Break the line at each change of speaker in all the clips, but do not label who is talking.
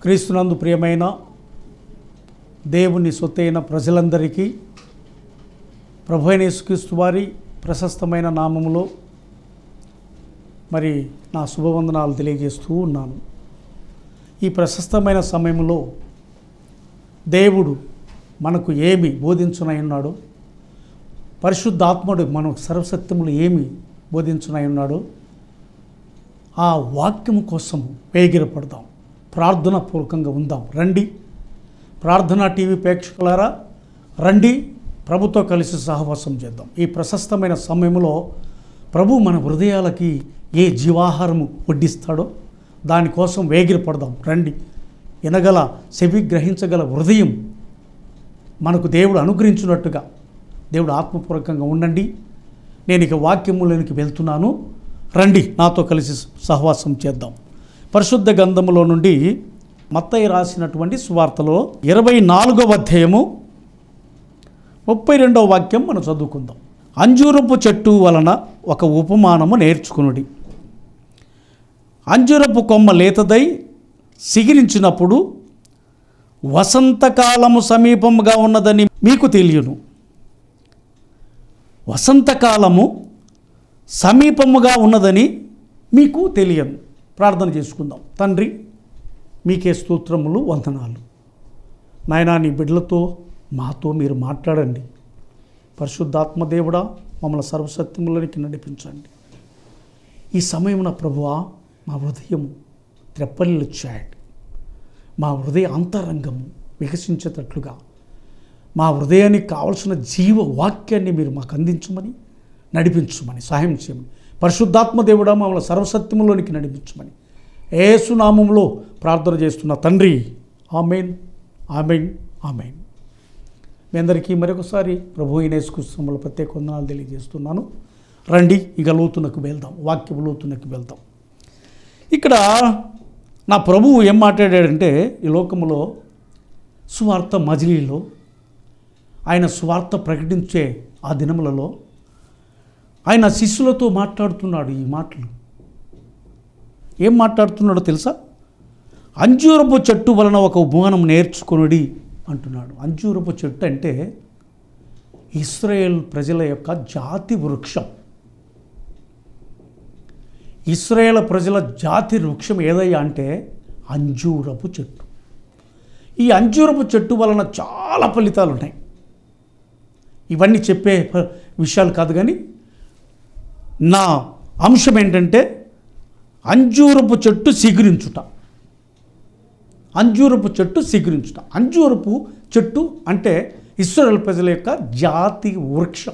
క్రీస్తునందు ప్రియమైన దేవుని సొత్తైన ప్రజలందరికీ ప్రభు అయిన యేసుక్రీస్తు వారి ప్రశస్తమైన నామములో మరి నా శుభవందనాలు తెలియజేస్తూ ఉన్నాను ఈ ప్రశస్తమైన సమయంలో దేవుడు మనకు ఏమి బోధించునై ఉన్నాడో పరిశుద్ధాత్ముడు మనకు సర్వసత్యములు ఏమి బోధించునై ఉన్నాడో ఆ వాక్యము కోసం వేగిరపడదాం ప్రార్థన పూర్వకంగా ఉందాం రండి ప్రార్థన టీవీ ప్రేక్షకులారా రండి ప్రభుతో కలిసి సహవాసం చేద్దాం ఈ ప్రశస్తమైన సమయంలో ప్రభు మన హృదయాలకి ఏ జీవాహారము వడ్డిస్తాడో దానికోసం వేగిరపడదాం రండి వినగల చెవి గ్రహించగల హృదయం మనకు దేవుడు అనుగ్రహించినట్టుగా దేవుడు ఆత్మపూర్వకంగా ఉండండి నేను ఇక వాక్యములోనికి వెళ్తున్నాను రండి నాతో కలిసి సహవాసం చేద్దాం పరిశుద్ధ గంధములో నుండి మత్తయ్య రాసినటువంటి సువార్తలో ఇరవై నాలుగవ అధ్యాయము ముప్పై రెండవ వాక్యం మనం చదువుకుందాం అంజూరపు చెట్టు వలన ఒక ఉపమానము నేర్చుకునుడి అంజూరపు కొమ్మ లేతదై సిగిరించినప్పుడు వసంతకాలము సమీపముగా ఉన్నదని మీకు తెలియను వసంతకాలము సమీపముగా ఉన్నదని మీకు తెలియను ప్రార్థన చేసుకుందాం తండ్రి మీకే స్తోత్రములు వందనాలు నాయనా నీ బిడ్డలతో మాతో మీరు మాట్లాడండి పరిశుద్ధాత్మ దేవుడా మమ్మల్ని సర్వసత్యములనికి నడిపించండి ఈ సమయమున ప్రభువా మా హృదయము త్రెప్పల్లి చేయండి మా హృదయ అంతరంగము వికసించేటట్లుగా మా హృదయానికి కావలసిన జీవ వాక్యాన్ని మీరు మాకు అందించమని నడిపించమని సహాయం చేయమని పరిశుద్ధాత్మ దేవుడా మమ్మల్ని సర్వసత్యములోనికి నడిపించమని ఏసునామంలో ప్రార్థన చేస్తున్న తండ్రి ఆమెన్ ఆమెన్ ఆమెన్ మీ అందరికీ మరొకసారి ప్రభు ఇనేసుకృష్ణముల ప్రత్యేక వందనాలు తెలియజేస్తున్నాను రండి ఇక లోతునకు వెళ్దాం వాక్యము లోతునకు వెళ్దాం ఇక్కడ నా ప్రభువు ఏం మాట్లాడాడంటే ఈ లోకములో సువార్త మజిలీలో ఆయన సువార్త ప్రకటించే ఆ దినములలో ఆయన శిష్యులతో మాట్లాడుతున్నాడు ఈ మాటలు ఏం మాట్లాడుతున్నాడో తెలుసా అంజూరపు చెట్టు వలన ఒక ఉపమానం నేర్చుకొనుడి అంటున్నాడు అంజూరపు చెట్టు అంటే ఇస్రాయేల్ ప్రజల యొక్క జాతి వృక్షం ఇస్రాయేల్ ప్రజల జాతి వృక్షం ఏదయ్యా అంటే అంజూరపు చెట్టు ఈ అంజూరపు చెట్టు వలన చాలా ఫలితాలు ఉన్నాయి ఇవన్నీ చెప్పే ప- విషయాలు కాదు కానీ నా అంశం ఏంటంటే అంజూరపు చెట్టు సిగురించుట అంజూరపు చెట్టు సిగురించుట అంజూరపు చెట్టు అంటే ఇస్రాయల్ ప్రజల యొక్క జాతి వృక్షం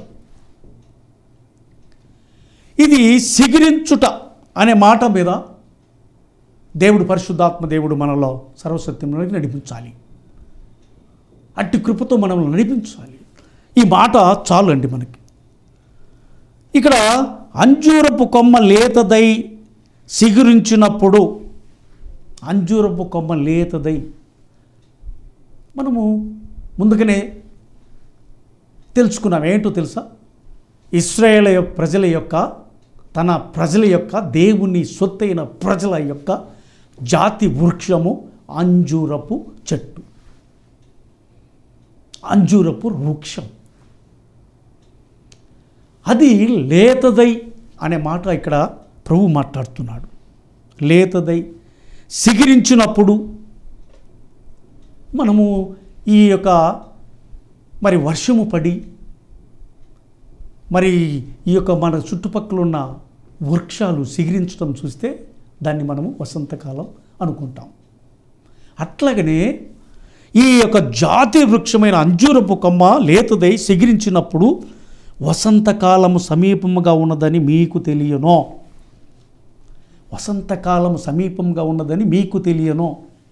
ఇది సిగిరించుట అనే మాట మీద దేవుడు పరిశుద్ధాత్మ దేవుడు మనలో సర్వసత్యంలోకి నడిపించాలి అట్టి కృపతో మనల్ని నడిపించాలి ఈ మాట చాలు అండి మనకి ఇక్కడ అంజూరపు కొమ్మ లేతదై సిగురించినప్పుడు అంజూరపు కొమ్మ లేతదై మనము ముందుగానే తెలుసుకున్నాం ఏంటో తెలుసా ఇస్రాయేల్ యొక్క ప్రజల యొక్క తన ప్రజల యొక్క దేవుని సొత్తైన ప్రజల యొక్క జాతి వృక్షము అంజూరపు చెట్టు అంజూరపు వృక్షం అది లేతదై అనే మాట ఇక్కడ ప్రభు మాట్లాడుతున్నాడు లేతదై సిగిరించినప్పుడు మనము ఈ యొక్క మరి వర్షము పడి మరి ఈ యొక్క మన చుట్టుపక్కల ఉన్న వృక్షాలు సిగిరించడం చూస్తే దాన్ని మనము వసంతకాలం అనుకుంటాం అట్లాగనే ఈ యొక్క జాతి వృక్షమైన అంజూరపు కొమ్మ లేతదై సిగిరించినప్పుడు వసంతకాలము సమీపముగా ఉన్నదని మీకు తెలియనో వసంతకాలము సమీపంగా ఉన్నదని మీకు తెలియనో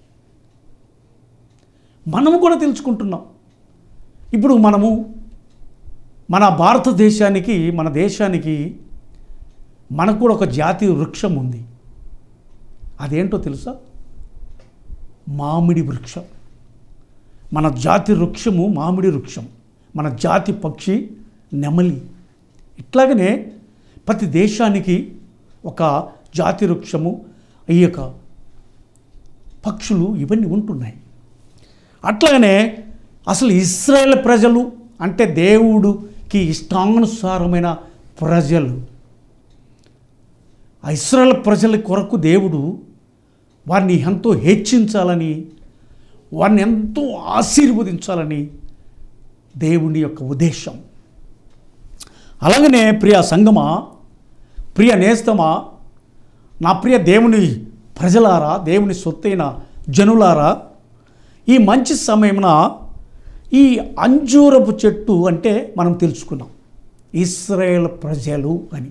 మనము కూడా తెలుసుకుంటున్నాం ఇప్పుడు మనము మన భారతదేశానికి మన దేశానికి మనకు కూడా ఒక జాతీయ వృక్షం ఉంది అదేంటో తెలుసా మామిడి వృక్షం మన జాతి వృక్షము మామిడి వృక్షం మన జాతి పక్షి నెమలి ఇట్లాగనే ప్రతి దేశానికి ఒక జాతి వృక్షము ఈ యొక్క పక్షులు ఇవన్నీ ఉంటున్నాయి అట్లాగనే అసలు ఇస్రాయేల్ ప్రజలు అంటే దేవుడికి ఇష్టానుసారమైన ప్రజలు ఆ ఇస్రాయేల్ ప్రజల కొరకు దేవుడు వారిని ఎంతో హెచ్చించాలని వారిని ఎంతో ఆశీర్వదించాలని దేవుని యొక్క ఉద్దేశం అలాగనే ప్రియ సంగమా ప్రియ నేస్తమా నా ప్రియ దేవుని ప్రజలారా దేవుని సొత్తైన జనులారా ఈ మంచి సమయమున ఈ అంజూరపు చెట్టు అంటే మనం తెలుసుకున్నాం ఇస్రాయేల్ ప్రజలు అని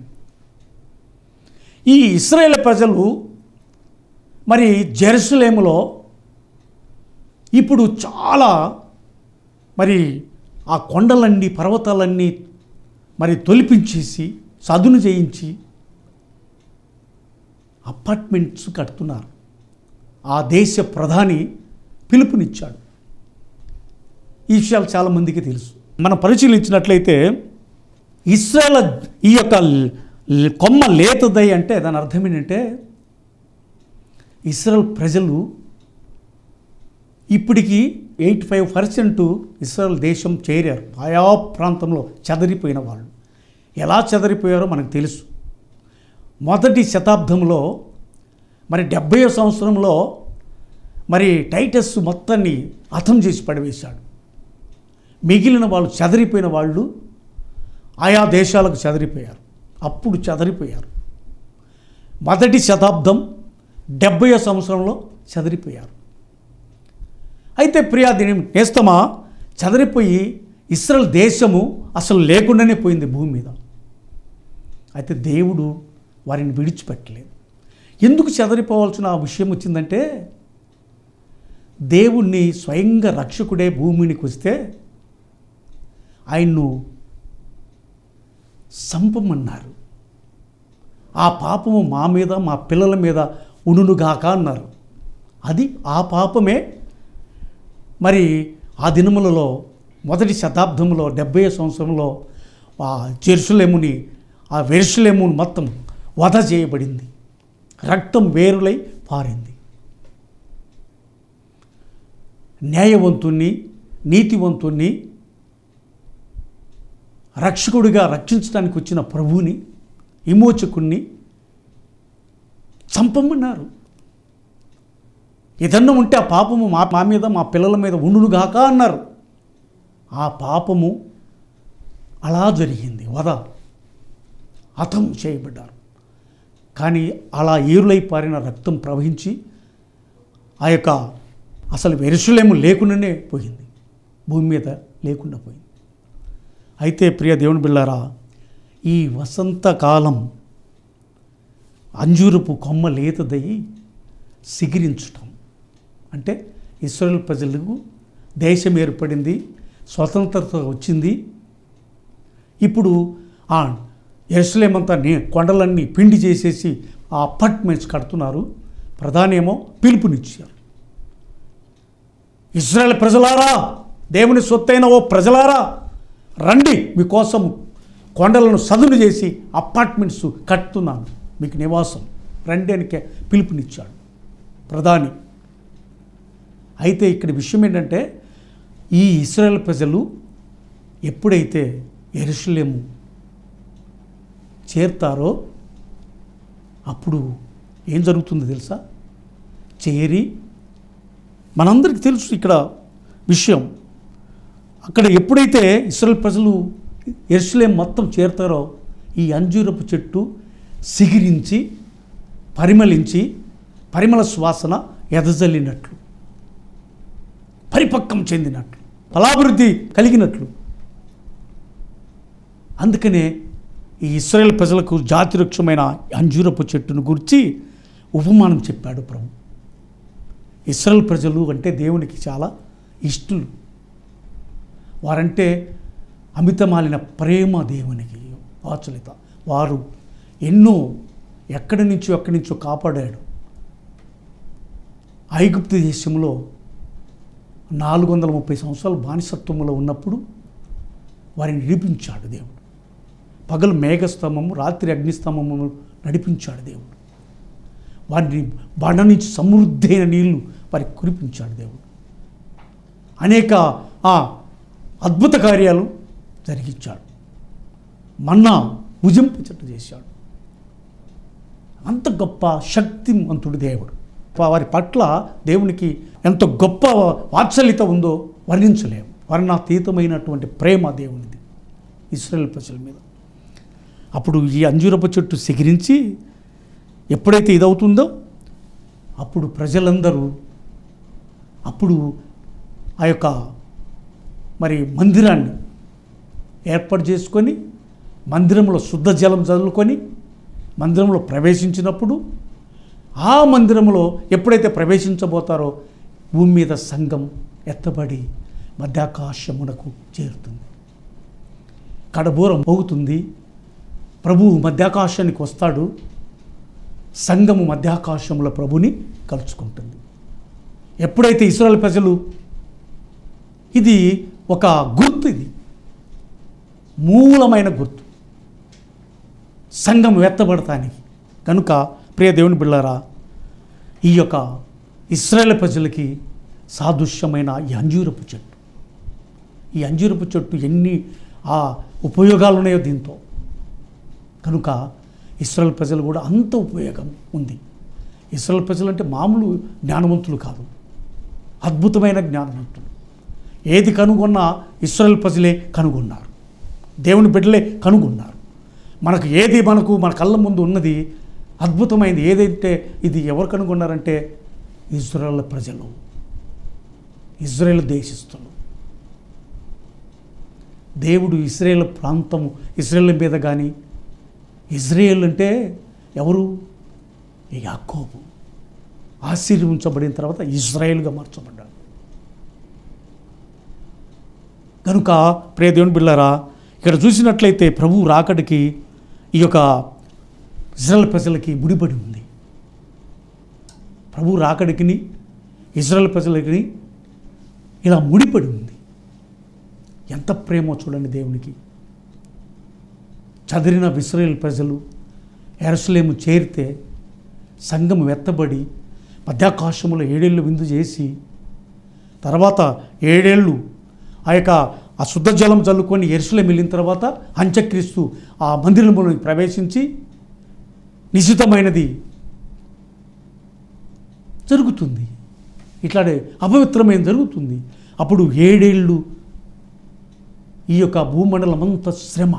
ఈ ఇస్రాయేల్ ప్రజలు మరి జెరూసలేములో ఇప్పుడు చాలా మరి ఆ కొండలన్నీ పర్వతాలన్నీ మరి తొలిపించేసి సదును చేయించి అపార్ట్మెంట్స్ కడుతున్నారు ఆ దేశ ప్రధాని పిలుపునిచ్చాడు ఈ విషయాలు చాలామందికి తెలుసు మనం పరిశీలించినట్లయితే ఇస్రాయల్ ఈ యొక్క ల్- కొమ్మ లేతదై అంటే దాని అర్థం ఏంటంటే ఇస్రాయల్ ప్రజలు ఇప్పటికీ ఎయిటీ ఫైవ్ పర్సెంట్ ఇస్రాయల్ దేశం చేరారు ఆయా ప్రాంతంలో చెదరిపోయిన వాళ్ళు ఎలా చెదరిపోయారో మనకు తెలుసు మొదటి శతాబ్దంలో మరి డెబ్బై సంవత్సరంలో మరి టైటస్ మొత్తాన్ని హతం చేసి పడివేశాడు మిగిలిన వాళ్ళు చెదరిపోయిన వాళ్ళు ఆయా దేశాలకు చెదరిపోయారు అప్పుడు చెదరిపోయారు మొదటి శతాబ్దం డెబ్బై సంవత్సరంలో చెదరిపోయారు అయితే ప్రియా దీని నేస్తమా చెదరిపోయి ఇస్రాయల్ దేశము అసలు లేకుండానే పోయింది భూమి మీద అయితే దేవుడు వారిని విడిచిపెట్టలేదు ఎందుకు చెదరిపోవాల్సిన ఆ విషయం వచ్చిందంటే దేవుణ్ణి స్వయంగా రక్షకుడే భూమినికి వస్తే ఆయన్ను సంపమన్నారు ఆ పాపము మా మీద మా పిల్లల మీద ఉనుగాక అన్నారు అది ఆ పాపమే మరి ఆ దినములలో మొదటి శతాబ్దంలో డెబ్బై సంవత్సరంలో ఆ జెరుసలేముని ఆ వెరుసలేముని మొత్తం వధ చేయబడింది రక్తం వేరులై పారింది న్యాయవంతుణ్ణి నీతివంతుణ్ణి రక్షకుడిగా రక్షించడానికి వచ్చిన ప్రభువుని విమోచకుణ్ణి చంపమన్నారు ఏదన్నా ఉంటే ఆ పాపము మా మా మీద మా పిల్లల మీద ఉండునుగాక అన్నారు ఆ పాపము అలా జరిగింది వద హతం చేయబడ్డారు కానీ అలా ఏరులై పారిన రక్తం ప్రవహించి ఆ యొక్క అసలు వెరుసలేము లేకుండానే పోయింది భూమి మీద లేకుండా పోయింది అయితే ప్రియ దేవుని బిళ్ళారా ఈ వసంతకాలం అంజూరపు కొమ్మ లేతదయి సిగిరించటం అంటే ఇస్రాయల్ ప్రజలకు దేశం ఏర్పడింది స్వతంత్రత వచ్చింది ఇప్పుడు ఆ ఎరుసలేం అంతా నీ కొండలన్నీ పిండి చేసేసి ఆ అపార్ట్మెంట్స్ కడుతున్నారు ప్రధానేమో పిలుపునిచ్చారు ఇజ్రాయెల్ ప్రజలారా దేవుని సొత్తైన ఓ ప్రజలారా రండి మీకోసం కొండలను సదును చేసి అపార్ట్మెంట్స్ కట్టుతున్నాను మీకు నివాసం రండి అని కే- పిలుపునిచ్చాడు ప్రధాని అయితే ఇక్కడ విషయం ఏంటంటే ఈ ఇస్రాయెల్ ప్రజలు ఎప్పుడైతే ఎరుసలేము చేరుతారో అప్పుడు ఏం జరుగుతుందో తెలుసా చేరి మనందరికీ తెలుసు ఇక్కడ విషయం అక్కడ ఎప్పుడైతే ఇస్రాయల్ ప్రజలు ఎరుసలేం మొత్తం చేరుతారో ఈ అంజూరపు చెట్టు సిగిరించి పరిమళించి పరిమళ శ్వాసన ఎదజల్లినట్లు పరిపక్వం చెందినట్లు ఫలాభివృద్ధి కలిగినట్లు అందుకనే ఈ ఇస్రాయేల్ ప్రజలకు జాతివృక్షమైన అంజూరపు చెట్టును గురించి ఉపమానం చెప్పాడు ప్రభు ఇస్రాయేల్ ప్రజలు అంటే దేవునికి చాలా ఇష్టలు వారంటే అమితమాలిన ప్రేమ దేవునికి వాచలిత వారు ఎన్నో ఎక్కడి నుంచో ఎక్కడి నుంచో కాపాడాడు ఐగుప్తు దేశంలో నాలుగు వందల ముప్పై సంవత్సరాలు బానిసత్వంలో ఉన్నప్పుడు వారిని నడిపించాడు దేవుడు పగలు మేఘస్తంభము రాత్రి అగ్నిస్తంభము నడిపించాడు దేవుడు వారిని బండ నుంచి సమృద్ధి అయిన నీళ్లు వారికి కురిపించాడు దేవుడు అనేక ఆ అద్భుత కార్యాలు జరిగించాడు మన్నా భుజింపచట్టు చేశాడు అంత గొప్ప శక్తివంతుడు దేవుడు వారి పట్ల దేవునికి ఎంత గొప్ప వాత్సల్యత ఉందో వర్ణించలేము వర్ణాతీతమైనటువంటి ప్రేమ దేవునిది ఇస్రాయేల్ ప్రజల మీద అప్పుడు ఈ అంజూరపు చెట్టు సిగిరించి ఎప్పుడైతే ఇదవుతుందో అప్పుడు ప్రజలందరూ అప్పుడు ఆ యొక్క మరి మందిరాన్ని ఏర్పాటు చేసుకొని మందిరంలో శుద్ధ జలం చదువుకొని మందిరంలో ప్రవేశించినప్పుడు ఆ మందిరంలో ఎప్పుడైతే ప్రవేశించబోతారో భూమి మీద సంఘం ఎత్తబడి మధ్యాకాశమునకు చేరుతుంది కడబూరం పోగుతుంది ప్రభువు మధ్యాకాశానికి వస్తాడు సంఘము మధ్యాకాశంలో ప్రభుని కలుసుకుంటుంది ఎప్పుడైతే ఇస్రాయల్ ప్రజలు ఇది ఒక గుర్తు ఇది మూలమైన గుర్తు సంఘం ఎత్తబడటానికి కనుక ప్రియ దేవుని బిళ్ళారా ఈ యొక్క ఇస్రాయేల్ ప్రజలకి సాదృశ్యమైన ఈ అంజూరపు చెట్టు ఈ అంజూరపు చెట్టు ఎన్ని ఆ ఉపయోగాలు ఉన్నాయో దీంతో కనుక ఇస్రాయల్ ప్రజలు కూడా అంత ఉపయోగం ఉంది ఇస్రాయల్ ప్రజలు అంటే మామూలు జ్ఞానవంతులు కాదు అద్భుతమైన జ్ఞానవంతులు ఏది కనుగొన్నా ఇస్రాయల్ ప్రజలే కనుగొన్నారు దేవుని బిడ్డలే కనుగొన్నారు మనకు ఏది మనకు మన కళ్ళ ముందు ఉన్నది అద్భుతమైంది ఏదైతే ఇది ఎవరు కనుగొన్నారంటే ఇజ్రాయల్ ప్రజలు ఇజ్రాయెల్ దేశస్తులు దేవుడు ఇస్రాయేల్ ప్రాంతము ఇస్రాయేల్ మీద కానీ ఇజ్రాయేల్ అంటే ఎవరు ఈ యాకోబు ఆశీర్వించబడిన తర్వాత ఇజ్రాయేల్గా మార్చబడ్డాడు కనుక ప్రియ దేవుని బిళ్ళారా ఇక్కడ చూసినట్లయితే ప్రభు రాకడికి ఈ యొక్క ఇజ్రాయల్ ప్రజలకి ముడిపడి ఉంది ప్రభు రాకడికిని ఇజ్రాయల్ ప్రజలకి ఇలా ముడిపడి ఉంది ఎంత ప్రేమో చూడండి దేవునికి చదిరిన ఇస్రాయేల్ ప్రజలు ఎరసలేము చేరితే సంఘం వెత్తబడి మధ్యాకాశంలో ఏడేళ్ళు విందు చేసి తర్వాత ఏడేళ్ళు ఆ యొక్క ఆ శుద్ధ జలం చల్లుకొని ఎరుసలేం వెళ్ళిన తర్వాత అంత్యక్రీస్తు ఆ మందిరంలోకి ప్రవేశించి నిశ్చితమైనది జరుగుతుంది ఇట్లానే అపవిత్రమైన జరుగుతుంది అప్పుడు ఏడేళ్ళు ఈ యొక్క భూమండలం అంత శ్రమ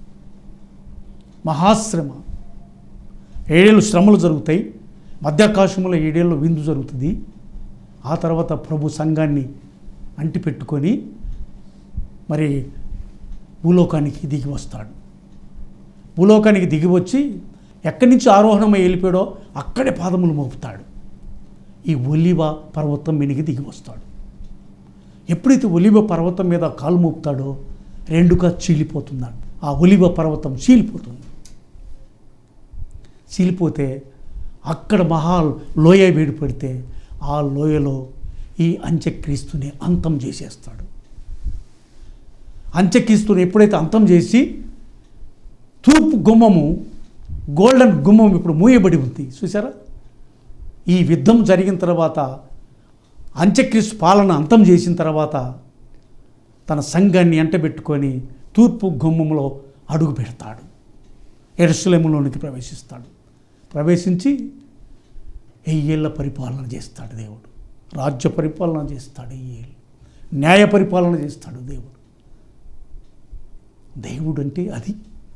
మహాశ్రమ ఏడేళ్ళు శ్రమలు జరుగుతాయి మధ్యాకాశంలో ఏడేళ్ళు విందు జరుగుతుంది ఆ తర్వాత ప్రభు సంఘాన్ని అంటిపెట్టుకొని మరి భూలోకానికి దిగి వస్తాడు భూలోకానికి దిగి వచ్చి ఎక్కడి నుంచి ఆరోహణమై వెళ్ళిపోయాడో అక్కడే పాదములు మోపుతాడు ఈ ఒలివ పర్వతం మీనికి దిగి వస్తాడు ఎప్పుడైతే ఒలివ పర్వతం మీద కాలు మోపుతాడో రెండుగా చీలిపోతున్నాడు ఆ ఒలివ పర్వతం చీలిపోతుంది చీలిపోతే అక్కడ మహా లోయ వేడి పడితే ఆ లోయలో ఈ అంత్యక్రీస్తుని అంతం చేసేస్తాడు అంత్యక్రీస్తుని ఎప్పుడైతే అంతం చేసి తూర్పు గుమ్మము గోల్డెన్ గుమ్మం ఇప్పుడు మూయబడి ఉంది చూసారా ఈ యుద్ధం జరిగిన తర్వాత అంత్యక్రీస్తు పాలన అంతం చేసిన తర్వాత తన సంఘాన్ని ఎంటబెట్టుకొని తూర్పు గుమ్మంలో అడుగు పెడతాడు ఎరుసలేములోనికి ప్రవేశిస్తాడు ప్రవేశించి వెయ్యేళ్ళ పరిపాలన చేస్తాడు దేవుడు రాజ్య పరిపాలన చేస్తాడు వెయ్యేళ్ళు న్యాయ పరిపాలన చేస్తాడు దేవుడు దేవుడు అంటే అది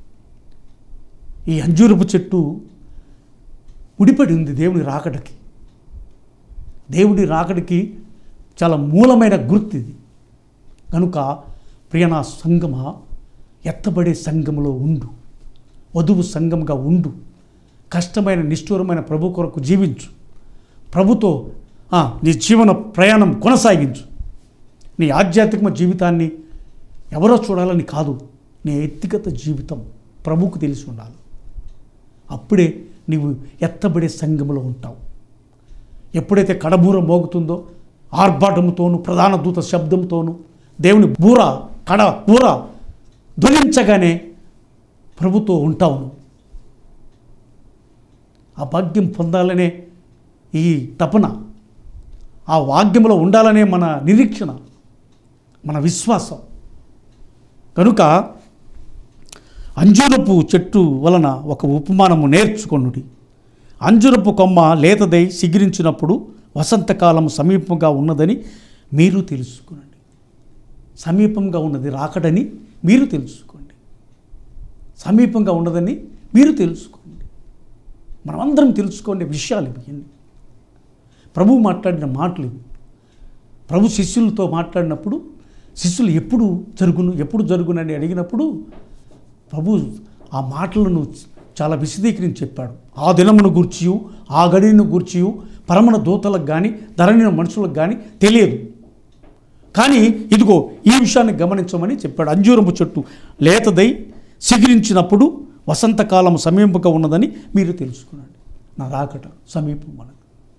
ఈ అంజూరపు చెట్టు ముడిపడి ఉంది దేవుని రాకడికి దేవుడి రాకడికి చాలా మూలమైన గుర్తు ఇది కనుక ప్రియనా సంగమ ఎత్తబడే సంఘములో ఉండు వధువు సంఘంగా ఉండు కష్టమైన నిష్ఠూరమైన ప్రభు కొరకు జీవించు ప్రభుతో ఆ, నీ జీవన ప్రయాణం కొనసాగించు నీ ఆధ్యాత్మిక జీవితాన్ని ఎవరో చూడాలని కాదు నీ వ్యక్తిగత జీవితం ప్రభుకు తెలిసి ఉండాలి అప్పుడే నీవు ఎత్తబడే సంఘంలో ఉంటావు ఎప్పుడైతే కడబూర మోగుతుందో ఆర్భాటముతోను ప్రధాన దూత శబ్దంతోను దేవుని బూర కడ బూర ధ్వనించగానే ప్రభుతో ఉంటావు నువ్వు. ఆ భాగ్యం పొందాలనే ఈ తపన ఆ వాక్యంలో ఉండాలనే మన నిరీక్షణ మన విశ్వాసం కనుక అంజూరపు చెట్టు వలన ఒక ఉపమానము నేర్చుకొనుడి అంజురపు కొమ్మ లేతదై సిగిరించినప్పుడు వసంతకాలం సమీపంగా ఉన్నదని మీరు తెలుసుకోండి సమీపంగా ఉన్నది రాకడని మీరు తెలుసుకోండి సమీపంగా ఉన్నదని మీరు తెలుసుకోండి మనమందరం తెలుసుకోండి విషయాలు ఇవి ఇవన్నీ. ప్రభు మాట్లాడిన మాటలు ఇవి ప్రభు శిష్యులతో మాట్లాడినప్పుడు శిష్యులు ఎప్పుడు జరుగును ఎప్పుడు జరుగునని అడిగినప్పుడు ప్రభు ఆ మాటలను చాలా విశదీకరించి చెప్పాడు ఆ దినమును గూర్చియు ఆ గడియను గూర్చియు పరమణ దూతలకు కానీ ధరణిన మనుషులకు కానీ తెలియదు కానీ ఇదిగో ఈ విషయాన్ని గమనించమని చెప్పాడు అంజూరపు చెట్టు లేతదై సిగిరించినప్పుడు వసంతకాలం సమీపంగా ఉన్నదని మీరు తెలుసుకున్నాడు నా రాకట సమీపం మనకు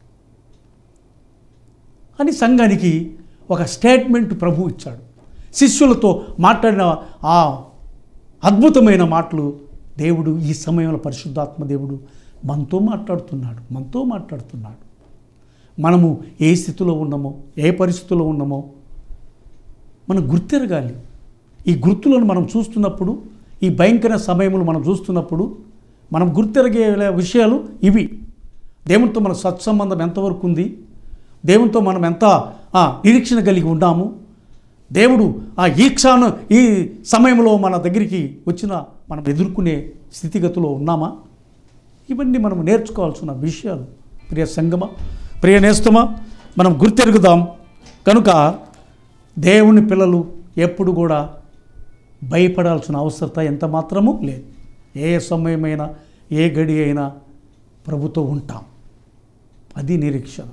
అని సంఘానికి ఒక స్టేట్మెంట్ ప్రభు ఇచ్చాడు శిష్యులతో మాట్లాడిన ఆ అద్భుతమైన మాటలు దేవుడు ఈ సమయంలో పరిశుద్ధాత్మ దేవుడు మనతో మాట్లాడుతున్నాడు మనతో మాట్లాడుతున్నాడు మనము ఏ స్థితిలో ఉన్నామో ఏ పరిస్థితిలో ఉన్నామో మనం గుర్తెరగాలి ఈ గుర్తులను మనం చూస్తున్నప్పుడు ఈ భయంకర సమయములు మనం చూస్తున్నప్పుడు మనం గుర్తెరగే విషయాలు ఇవి దేవునితో మన సత్సంబంధం ఎంతవరకు ఉంది దేవునితో మనం ఎంత ఆ, నిరీక్షణ కలిగి ఉన్నాము దేవుడు ఆ ఈక్షాను ఈ సమయంలో మన దగ్గరికి వచ్చిన మనం ఎదుర్కొనే స్థితిగతిలో ఉన్నామా ఇవన్నీ మనం నేర్చుకోవాల్సిన విషయాలు ప్రియ సంగమ ప్రియ నేస్తమా మనం గుర్తెరుగుదాం కనుక దేవుని పిల్లలు ఎప్పుడు కూడా భయపడాల్సిన అవసరత ఎంత మాత్రము లేదు ఏ సమయమైనా ఏ గడి అయినా ప్రభుతో ఉంటాం అది నిరీక్షణ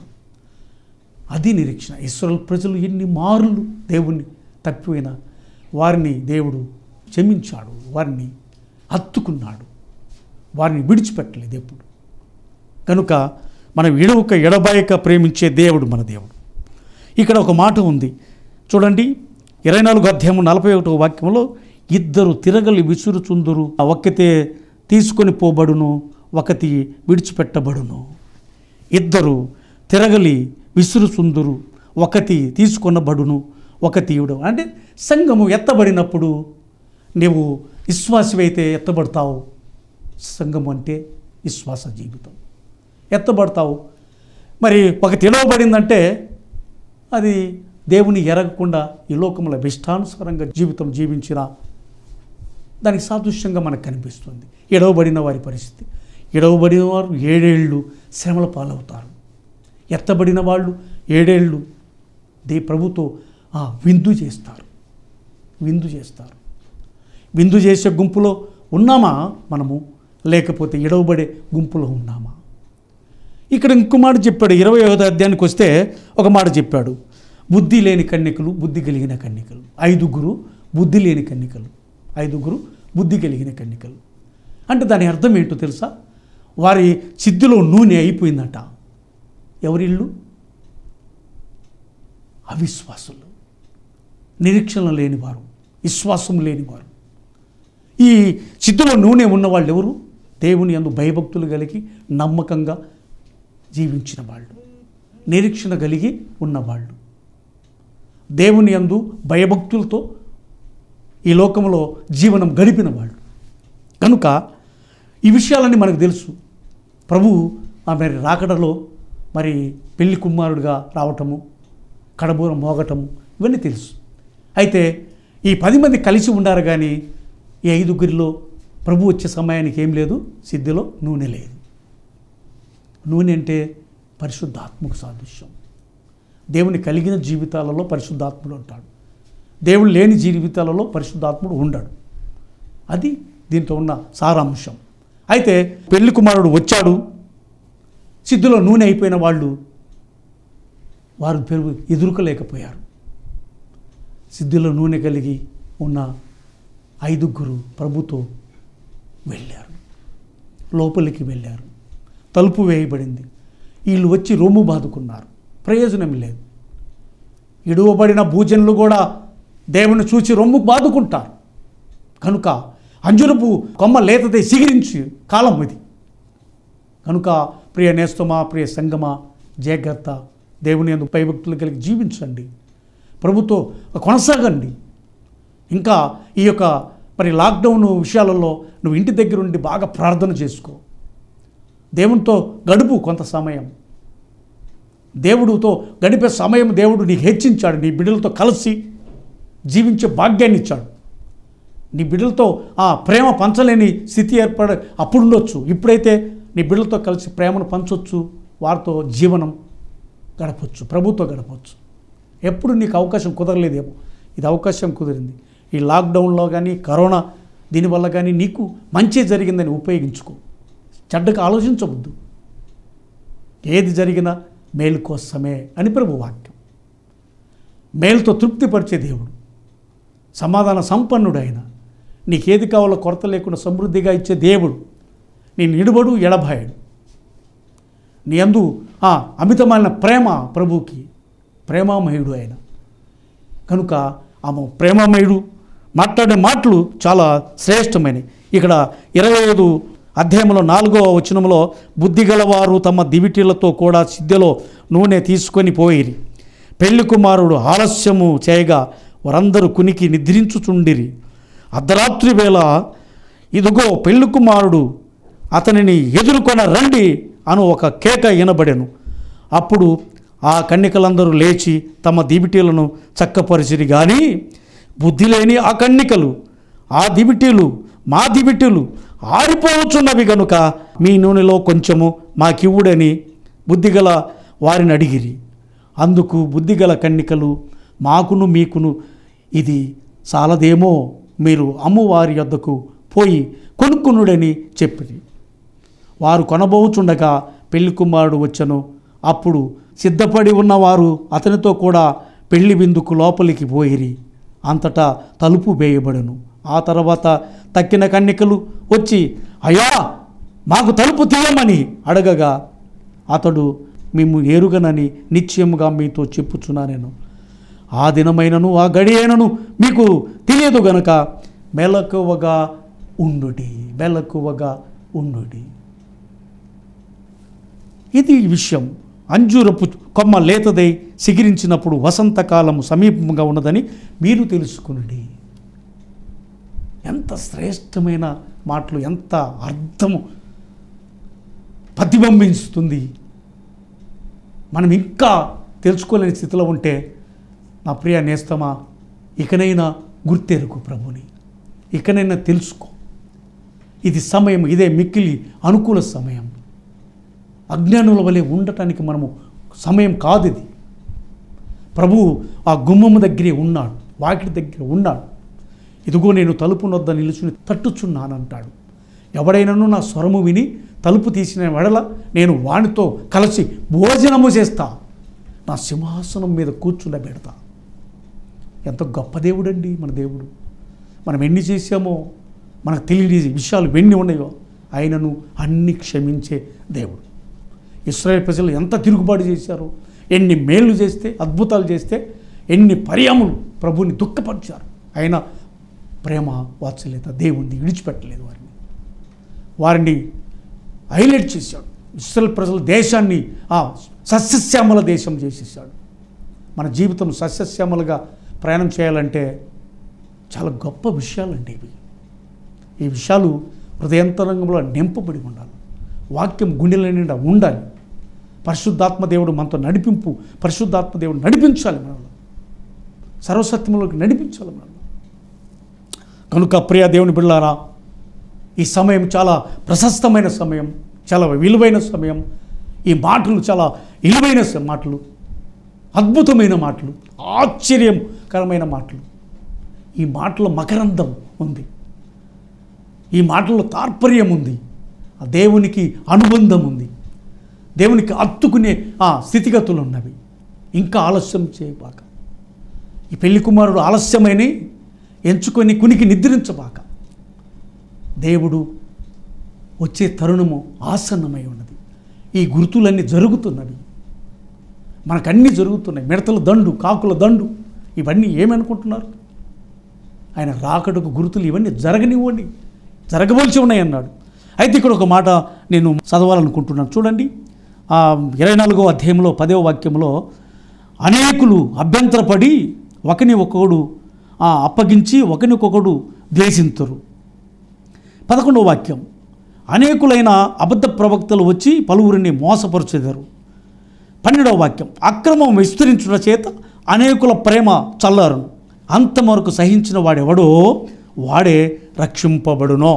అది నిరీక్షణ ఇస్రాయల్ ప్రజలు ఎన్ని మారులు దేవుణ్ణి తప్పిపోయినా వారిని దేవుడు క్షమించాడు వారిని హత్తుకున్నాడు వారిని విడిచిపెట్టలేదు ఎప్పుడు కనుక మనం విడవక ఎడబాయక ప్రేమించే దేవుడు మన దేవుడు ఇక్కడ ఒక మాట ఉంది చూడండి ఇరవై నాలుగు అధ్యాయం నలభై ఒకటో వాక్యంలో ఇద్దరు తిరగలి విసురుచుందురు ఆ ఒక్కతే తీసుకొని పోబడును ఒకటి విడిచిపెట్టబడును ఇద్దరు తిరగలి విసురుచుందురు ఒకటి తీసుకొనబడును ఒకటి ఇవ్వడం అంటే సంఘము ఎత్తబడినప్పుడు నీవు విశ్వాసమైతే ఎత్తబడతావు సంఘం అంటే విశ్వాస జీవితం ఎత్తబడతావు మరి ఒక తిడవబడిందంటే అది దేవుని ఎరగకుండా ఈ లోకంలో ఇష్టానుసారంగా జీవితం జీవించిన దానికి సాదృశ్యంగా మనకు కనిపిస్తుంది ఎడవబడిన వారి పరిస్థితి ఎడవబడిన వారు ఏడేళ్ళు శ్రమల పాలవుతారు ఎత్తబడిన వాళ్ళు ఏడేళ్ళు దే ప్రభుతో ఆ, విందు చేస్తారు విందు చేస్తారు విందు చేసే గుంపులో ఉన్నామా మనము లేకపోతే ఎడవబడే గుంపులో ఉన్నామా ఇక్కడ ఇంకో మాట చెప్పాడు ఇరవై ఐదో అధ్యాయానికి వస్తే ఒక మాట చెప్పాడు బుద్ధి లేని కన్యకలు బుద్ధి కలిగిన కన్యకలు ఐదుగురు బుద్ధి లేని కన్యకలు ఐదుగురు బుద్ధి కలిగిన కన్యకలు అంటే దాని అర్థం ఏంటో తెలుసా వారి సిద్ధిలో నూనె అయిపోయిందట ఎవరిళ్ళు అవిశ్వాసులు నిరీక్షణ లేనివారు విశ్వాసం లేనివారు ఈ సిద్ధిలో నూనె ఉన్నవాళ్ళు ఎవరు దేవుని అందు భయభక్తులు కలిగి నమ్మకంగా జీవించిన వాళ్ళు నిరీక్షణ కలిగి ఉన్నవాళ్ళు దేవుని అందు భయభక్తులతో ఈ లోకంలో జీవనం గడిపిన వాళ్ళు కనుక ఈ విషయాలన్నీ మనకు తెలుసు ప్రభు ఆ మరి రాకడలో మరి పెళ్లి కుమారుడిగా రావటము కడబూరం మోగటము ఇవన్నీ తెలుసు అయితే ఈ పది మంది కలిసి ఉండారు కానీ ఈ ఐదుగురిలో ప్రభు వచ్చే సమయానికి ఏం లేదు సిద్ధిలో నూనె లేదు నూనె అంటే పరిశుద్ధాత్మకు సాదృశ్యం దేవుని కలిగిన జీవితాలలో పరిశుద్ధాత్ముడు ఉంటాడు దేవుడు లేని జీవితాలలో పరిశుద్ధాత్ముడు ఉండడు అది దీంట్లో ఉన్న సారాంశం అయితే పెళ్లి కుమారుడు వచ్చాడు సిద్ధులో నూనె అయిపోయిన వాళ్ళు వారు పెరుగు ఎదుర్కోలేకపోయారు సిద్ధిలో నూనె కలిగి ఉన్న ఐదుగురు ప్రభుతో వెళ్ళారు లోపలికి వెళ్ళారు తలుపు వేయబడింది వీళ్ళు వచ్చి రొమ్ము బాదుకున్నారు ప్రయోజనం లేదు ఇడువబడిన భూజనులు కూడా దేవుని చూచి రొమ్ము బాదుకుంటారు కనుక అంజురపు కొమ్మ లేతదే సిగిరించి కాలం ఇది కనుక ప్రియ నేస్తమా ప్రియ సంగమా జాగ్రత్త దేవుని ఎందుకు భయభక్తులు కలిగి జీవించండి ప్రభుతో కొనసాగండి ఇంకా ఈ యొక్క మరి లాక్డౌన్ విషయాలలో నువ్వు ఇంటి దగ్గర ఉండి బాగా ప్రార్థన చేసుకో దేవునితో గడుపు కొంత సమయం దేవుడితో గడిపే సమయం దేవుడు నీకు హెచ్చించాడు నీ బిడ్డలతో కలిసి జీవించే భాగ్యాన్ని ఇచ్చాడు నీ బిడ్డలతో ఆ ప్రేమ పంచలేని స్థితి ఏర్పడ అప్పుడు ఉండొచ్చు ఇప్పుడైతే నీ బిడ్డలతో కలిసి ప్రేమను పంచొచ్చు వారితో జీవనం గడపచ్చు ప్రభుత్వం గడపచ్చు ఎప్పుడు నీకు అవకాశం కుదరలేదేమో ఇది అవకాశం కుదిరింది ఈ లాక్డౌన్లో కానీ కరోనా దీనివల్ల కానీ నీకు మంచి జరిగిందని ఉపయోగించుకో చెడ్డగా ఆలోచించవద్దు ఏది జరిగినా మేలు కోసమే అని ప్రభు వాక్యం మేలుతో తృప్తిపరిచే దేవుడు సమాధాన సంపన్నుడు ఆయన నీకేది కావాలో కొరత లేకుండా సమృద్ధిగా ఇచ్చే దేవుడు నీ నిడుబడు ఎడబాయడు నీ అందు ఆ అమితమైన ప్రేమ ప్రభువుకి ప్రేమామయుడు ఆయన కనుక ఆమె ప్రేమామయుడు మాట్లాడే మాటలు చాలా శ్రేష్టమైనవి ఇక్కడ ఇరవై ఐదు అధ్యాయంలో నాలుగవ వచనంలో బుద్ధిగలవారు తమ దివిటీలతో కూడా సిద్ధలో నూనె తీసుకొని పోయిరి పెళ్లి కుమారుడు ఆలస్యము చేయగా వారందరూ కునికి నిద్రించుచుండిరి అర్ధరాత్రి వేళ ఇదిగో పెళ్లి కుమారుడు అతనిని ఎదుర్కొన రండి అను ఒక కేక వినబడెను అప్పుడు ఆ కన్నికలందరూ లేచి తమ దివిటీలను చక్కపరిచిరి కానీ బుద్ధి లేని ఆ కన్నికలు ఆ దివిటీలు మా దివిటీలు ఆరిపోవచ్చున్నవి గనుక మీ నూనెలో కొంచెము మాకివ్వుడని బుద్ధిగల వారిని అడిగిరి అందుకు బుద్ధిగల కన్నికలు మాకును మీకును ఇది చాలదేమో మీరు అమ్మవారి యొద్దకు పోయి కొనుక్కునుడని చెప్పిరి వారు కొనబోచుండగా పెళ్లి కుమారుడు వచ్చను అప్పుడు సిద్ధపడి ఉన్నవారు అతనితో కూడా పెళ్లి విందుకు లోపలికి పోయిరి అంతటా తలుపు వేయబడను ఆ తర్వాత తక్కిన కన్నికలు వచ్చి అయ్యా మాకు తలుపు తీయమని అడగగా అతడు మేము ఎరుగనని నిశ్చయముగా మీతో చెప్పుచున్నా నేను ఆ దినమైనను ఆ గడి అయినను మీకు తెలియదు గనక మెలకువగా ఉండుడి మెలకువగా ఉండుడి ఇది విషయం అంజూరపు కొమ్మ లేతదై సిగిరించినప్పుడు వసంతకాలము సమీపంగా ఉన్నదని మీరు తెలుసుకునండి ఎంత శ్రేష్టమైన మాటలు ఎంత అర్థము ప్రతిబింబిస్తుంది మనం ఇంకా తెలుసుకోలేని స్థితిలో ఉంటే నా ప్రియ నేస్తమా ఇకనైనా గుర్తెరుకు ప్రభుని ఇకనైనా తెలుసుకో ఇది సమయం ఇదే మిక్కిలి అనుకూల సమయం అజ్ఞానుల వలె ఉండటానికి మనము సమయం కాదు ఇది ప్రభువు ఆ గుమ్మము దగ్గరే ఉన్నాడు వాకిటి దగ్గర ఉన్నాడు ఇదిగో నేను తలుపు నొద్ద నిలుచుని తట్టుచున్నానంటాడు ఎవడైనాను నా స్వరము విని తలుపు తీసిన వెడల నేను వానితో కలిసి భోజనము చేస్తా నా సింహాసనం మీద కూర్చుండబెడతా ఎంత గొప్ప దేవుడండి మన దేవుడు మనం ఎన్ని చేశామో మనకు తెలియని విషయాలు ఎన్ని ఉన్నాయో ఆయనను అన్ని క్షమించే దేవుడు ఇస్రాయేల్ ప్రజలు ఎంత తిరుగుబాటు చేశారో ఎన్ని మేళ్ళు చేస్తే అద్భుతాలు చేస్తే ఎన్ని పర్యాములు ప్రభుని దుఃఖపరిచారు అయినా ప్రేమ వాత్సల్యత దేవుణ్ణి విడిచిపెట్టలేదు వారిని వారిని హైలైట్ చేశాడు ఇస్రాయల్ ప్రజల దేశాన్ని ఆ సస్యశ్యామల దేశం చేసేసాడు మన జీవితం సస్యశ్యామలుగా ప్రయాణం చేయాలంటే చాలా గొప్ప విషయాలండి ఇవి ఈ విషయాలు హృదయంతరంగంలో నింపబడి ఉండాలి వాక్యం గుండెల నిండా ఉండాలి పరిశుద్ధాత్మ దేవుడు మనతో నడిపింపు పరిశుద్ధాత్మ దేవుడు నడిపించాలి మనల్ని సర్వసత్యంలోకి నడిపించాలి మనల్ని కనుక ప్రియ దేవుని బిళ్ళారా ఈ సమయం చాలా ప్రశస్తమైన సమయం చాలా విలువైన సమయం ఈ మాటలు చాలా విలువైన స- మాటలు అద్భుతమైన మాటలు ఆశ్చర్యకరమైన మాటలు ఈ మాటలో మకరందం ఉంది ఈ మాటల్లో తాత్పర్యం ఉంది ఆ దేవునికి అనుబంధం ఉంది దేవునికి అత్తుకునే ఆ స్థితిగతులు ఉన్నవి ఇంకా ఆలస్యం చేయబాక ఈ పెళ్లి కుమారుడు ఆలస్యమైన ఎంచుకొని కునికి నిద్రించబాక దేవుడు వచ్చే తరుణము ఆసన్నమై ఉన్నది ఈ గుర్తులన్నీ జరుగుతున్నవి మనకన్నీ జరుగుతున్నాయి మిడతల దండు కాకుల దండు ఇవన్నీ ఏమనుకుంటున్నారు ఆయన రాకడకు గుర్తులు ఇవన్నీ జరగనివ్వండి జరగవలసి ఉన్నాయి అన్నాడు అయితే ఇక్కడ ఒక మాట నేను చదవాలనుకుంటున్నాను చూడండి ఆ, ఇరవై నాలుగో అధ్యాయంలో పదవ వాక్యంలో అనేకులు అభ్యంతరపడి ఒకని ఒకడు ఆ, అప్పగించి ఒకనికొకడు ద్వేషింతురు పదకొండవ వాక్యం అనేకులైన అబద్ధ ప్రవక్తలు వచ్చి పలువురిని మోసపరుచెదరు పన్నెండవ వాక్యం అక్రమం విస్తరించుట చేత అనేకుల ప్రేమ చల్లారును అంతవరకు సహించిన వాడెవడో వాడే రక్షింపబడునో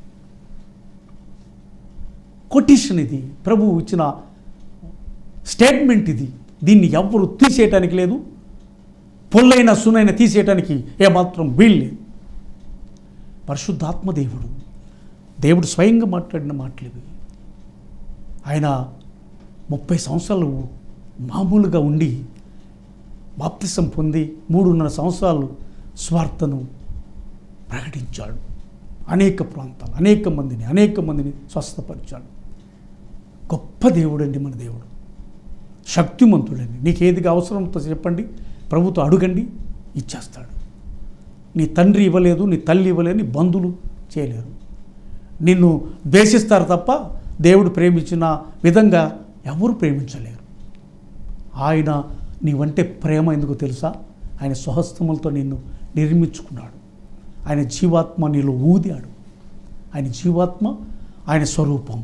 కొటేషన్ ఇది ప్రభువు ఇచ్చిన స్టేట్మెంట్ ఇది దీన్ని ఎవ్వరు తీసేయటానికి లేదు పొల్లైన సునైన తీసేయటానికి ఏమాత్రం వీల్లేదు పరిశుద్ధాత్మ దేవుడు దేవుడు స్వయంగా మాట్లాడిన మాటలు ఇవి ఆయన ముప్పై సంవత్సరాలు మామూలుగా ఉండి బాప్తిసం పొంది మూడున్నర సంవత్సరాలు స్వార్థను ప్రకటించాడు అనేక ప్రాంతాలు అనేక మందిని అనేక మందిని స్వస్థపరిచాడు గొప్ప దేవుడండి మన దేవుడు శక్తిమంతుడండి నీకు ఏది అవసరంతో చెప్పండి ప్రభుతో అడుగండి ఇచ్చేస్తాడు నీ తండ్రి ఇవ్వలేదు నీ తల్లి ఇవ్వలేదు నీ బంధువులు చేయలేరు నిన్ను ద్వేషిస్తారు తప్ప దేవుడు ప్రేమించిన విధంగా ఎవరు ప్రేమించలేరు ఆయన నీవంటే ప్రేమ ఎందుకు తెలుసా ఆయన స్వహస్తములతో నిన్ను నిర్మించుకున్నాడు ఆయన జీవాత్మ నీలో ఊదాడు ఆయన జీవాత్మ ఆయన స్వరూపం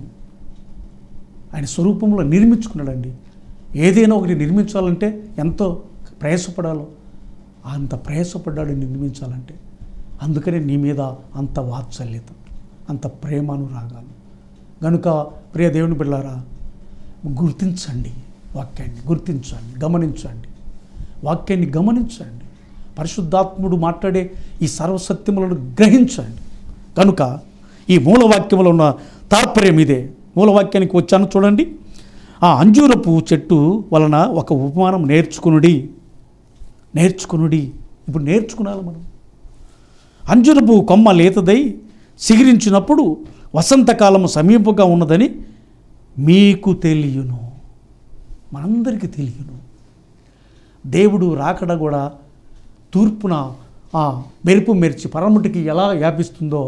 ఆయన స్వరూపంలో నిర్మించుకున్నాడండి ఏదైనా ఒకటి నిర్మించాలంటే ఎంతో ప్రయాసపడాలో అంత ప్రయాసపడ్డాడు నిర్మించాలంటే అందుకనే నీ మీద అంత వాత్సల్యత అంత ప్రేమను రాగాలు గనుక ప్రియ దేవుని బిళ్ళారా గుర్తించండి వాక్యాన్ని గుర్తించండి గమనించండి వాక్యాన్ని గమనించండి పరిశుద్ధాత్ముడు మాట్లాడే ఈ సర్వసత్యములను గ్రహించండి కనుక ఈ మూలవాక్యంలో ఉన్న తాత్పర్యం ఇదే మూలవాక్యానికి వచ్చాను చూడండి ఆ అంజూరపు చెట్టు వలన ఒక ఉపమానం నేర్చుకునుడి నేర్చుకునుడి ఇప్పుడు నేర్చుకున్నాలి మనం అంజురపు కొమ్మ లేతదై సిగిరించినప్పుడు వసంతకాలము సమీపంగా ఉన్నదని మీకు తెలియను మనందరికీ తెలియను దేవుడు రాకడ కూడా తూర్పున ఆ మెరుపు మెరిచి పరమటికి ఎలా వ్యాపిస్తుందో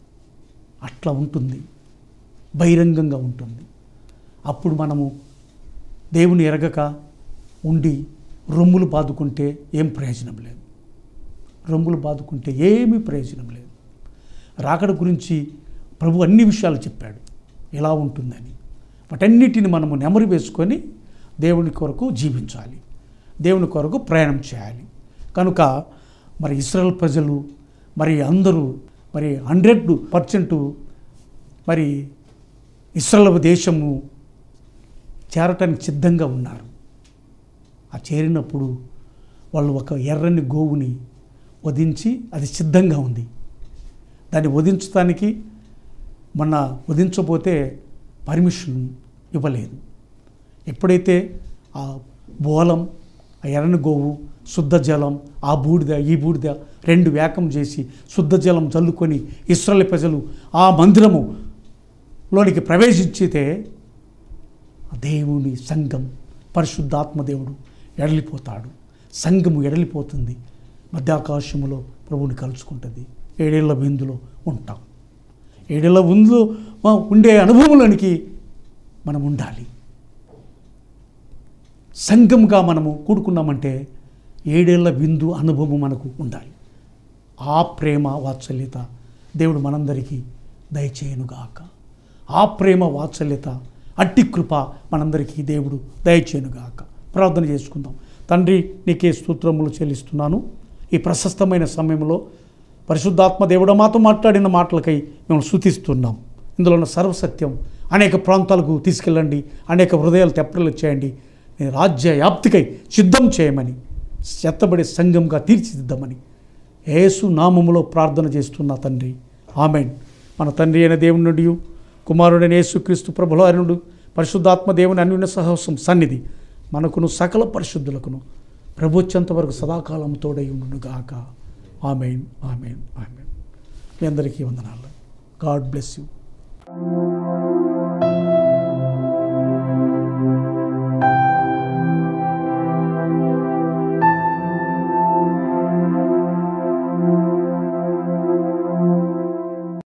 అట్లా ఉంటుంది బహిరంగంగా ఉంటుంది అప్పుడు మనము దేవుని ఎరగక ఉండి రొమ్ములు బాదుకుంటే ఏం ప్రయోజనం లేదు రొమ్ములు బాదుకుంటే ఏమీ ప్రయోజనం లేదు రాకడ గురించి ప్రభు అన్ని విషయాలు చెప్పాడు ఎలా ఉంటుందని వాటన్నిటిని మనము నెమరు వేసుకొని దేవుని కొరకు జీవించాలి దేవుని కొరకు ప్రయాణం చేయాలి కనుక మరి ఇస్రాయల్ ప్రజలు మరి అందరూ మరి హండ్రెడ్ పర్సెంట్ మరి ఇస్రాయల్ దేశము చేరటానికి సిద్ధంగా ఉన్నారు ఆ చేరినప్పుడు వాళ్ళు ఒక ఎర్రని గోవుని వధించి అది సిద్ధంగా ఉంది దాన్ని వధించడానికి మొన్న వధించబోతే పర్మిషన్ ఇవ్వలేదు ఎప్పుడైతే ఆ బోలం ఆ ఎర్రని గోవు శుద్ధ జలం ఆ బూడిద ఈ బూడిద రెండు వేకం చేసి శుద్ధ జలం చల్లుకొని ఇస్రాయల్ ప్రజలు ఆ మందిరము లోనికి ప్రవేశించితే దేవుని సంఘం పరిశుద్ధాత్మ దేవుడు ఎడలిపోతాడు సంఘము ఎడలిపోతుంది మధ్యాకాశములో ప్రభువుని కలుసుకుంటుంది ఏడేళ్ల విందులో ఉంటాం ఏడేళ్ల విందులో ఆ, ఉండే అనుభవంలోనికి మనం ఉండాలి సంఘంగా మనము కూడుకున్నామంటే ఏడేళ్ల విందు అనుభవం మనకు ఉండాలి ఆ ప్రేమ వాత్సల్యత దేవుడు మనందరికీ దయచేయనుగాక ఆ ప్రేమ వాత్సల్యత అట్టి కృప మనందరికీ దేవుడు దయచేయనుగాక ప్రార్థన చేసుకుందాం తండ్రి నీకే స్తోత్రములు చెల్లిస్తున్నాను ఈ ప్రశస్తమైన సమయంలో పరిశుద్ధాత్మ దేవుడు మాతో మాట్లాడిన మాటలకై మేము శృతిస్తున్నాం ఇందులో ఉన్న సర్వసత్యం అనేక ప్రాంతాలకు తీసుకెళ్ళండి అనేక హృదయాలు తెప్పలు చేయండి నీ రాజ్య వ్యాప్తికై సిద్ధం చేయమని చెత్తబడే సంఘంగా తీర్చిదిద్దామని యేసు నామములో ప్రార్థన చేస్తున్న తండ్రి ఆమెన్ మన తండ్రి అయిన దేవుని నుండి కుమారుడైన యేసుక్రీస్తు ప్రభుల అరుణుడు పరిశుద్ధాత్మ దేవుని అన్యున్న సహవాసం సన్నిధి మనకును సకల పరిశుద్ధులకును ప్రభుత్వంత వరకు సదాకాలం తోడై ఉండుగాక ఆమెన్ ఆమెన్ ఆమెన్ మీ అందరికీ వందనాలు గాడ్ బ్లెస్ యూ